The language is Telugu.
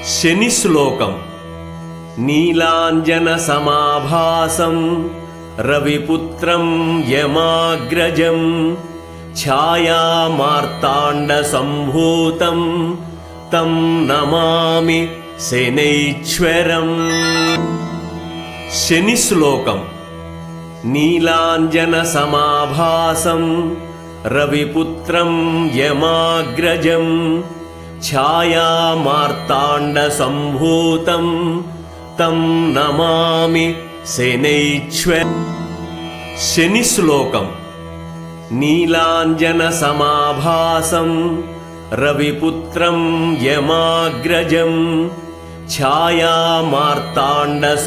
శని శ్లోకం నీలాంజన సమాభాసం రవిపుత్రం యమాగ్రజం ఛాయామార్తాండ సంభూతం తం నమామి శనైశ్వరం శని శ్లోకం నీలాంజన సమాభాసం రవిపుత్రం యమాగ్రజం ఛాయామార్తాండ సంభూతం తం నమామి శనైశ్వర శని శ్లోకం నీలాంజన సమాభాసం రవిపుత్రం యమాగ్రజం ఛాయామార్తాండ